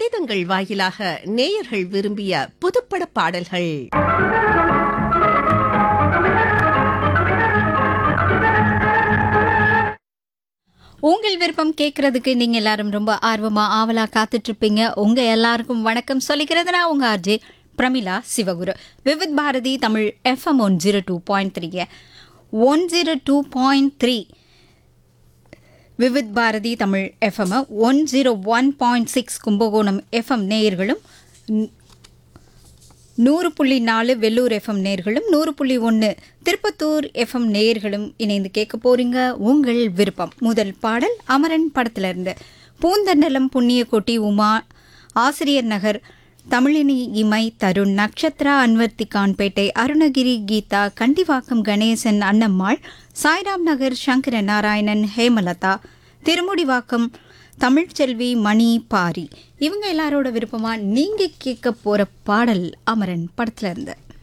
கடிதங்கள் வாயிலாக நேயர்கள் விரும்பிய புதுப்பட பாடல்கள் உங்கள் விருப்பம் கேட்கறதுக்கு நீங்க எல்லாரும் ரொம்ப ஆர்வமா ஆவலா காத்துட்டு இருப்பீங்க உங்க எல்லாருக்கும் வணக்கம் சொல்லிக்கிறது நான் உங்க RJ Pramila Sivaguru Vividh Bharati Tamil FM one zero two point three one zero two point three Vividh Bharati Tamil FM one zero one point six Kumbakonam FM நேயர்களும் ந- நூறு புள்ளி நாலு வெள்ளூர் எஃப்எம் நேர்களும் நூறு புள்ளி ஒன்று திருப்பத்தூர் எஃப்எம் நேயர்களும் இணைந்து கேட்க போறீங்க உங்கள் விருப்பம் முதல் பாடல் அமரன் படத்துல இருந்து பூந்தண்டலம் புண்ணிய கொட்டி உமா ஆசிரியர் நகர் தமிழினி இமை தருண் நக்ஷத்ரா அன்வர்த்திகான்பேட்டை அருணகிரி கீதா கண்டிவாக்கம் கணேசன் அன்னம்மாள் சாய்ராம் நகர் சங்கர நாராயணன் ஹேமலதா திருமுடிவாக்கம் தமிழ்ச்செல்வி மணி பாரி இவங்க எல்லாரோட விருப்பமா நீங்க கேட்க போற பாடல் அமரன் படத்துல இருந்து